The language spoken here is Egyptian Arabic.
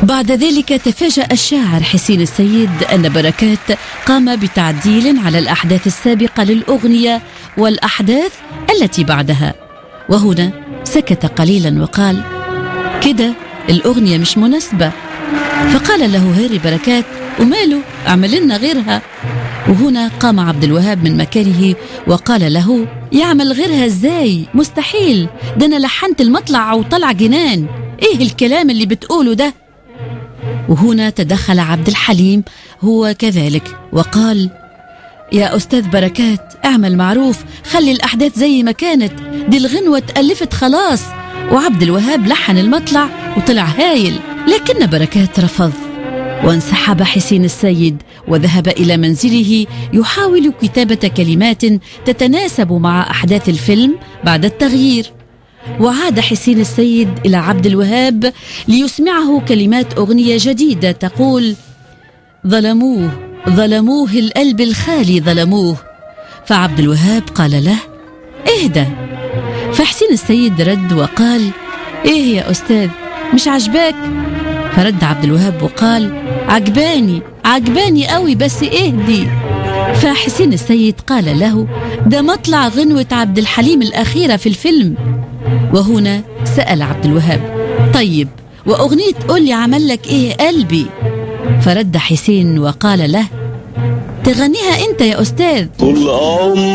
بعد ذلك تفاجأ الشاعر حسين السيد أن بركات قام بتعديل على الأحداث السابقة للأغنية والأحداث التي بعدها وهنا سكت قليلا وقال كده الأغنية مش مناسبة فقال له هاري بركات وماله اعمل لنا غيرها وهنا قام عبد الوهاب من مكانه وقال له يعمل غيرها ازاي مستحيل ده انا لحنت المطلع وطلع جنان ايه الكلام اللي بتقوله ده وهنا تدخل عبد الحليم هو كذلك وقال يا أستاذ بركات اعمل معروف خلي الأحداث زي ما كانت دي الغنوة اتألفت خلاص وعبد الوهاب لحن المطلع وطلع هايل لكن بركات رفض وانسحب حسين السيد وذهب إلى منزله يحاول كتابة كلمات تتناسب مع أحداث الفيلم بعد التغيير وعاد حسين السيد إلى عبد الوهاب ليسمعه كلمات أغنية جديدة تقول ظلموه ظلموه القلب الخالي ظلموه فعبد الوهاب قال له اهدى فحسين السيد رد وقال ايه يا استاذ مش عجباك فرد عبد الوهاب وقال عجباني عجباني قوي بس اهدي فحسين السيد قال له ده مطلع غنوة عبد الحليم الأخيرة في الفيلم وهنا سأل عبد الوهاب طيب وأغنية قولي عمل لك إيه قلبي فرد حسين وقال له تغنيها أنت يا أستاذ طول عمري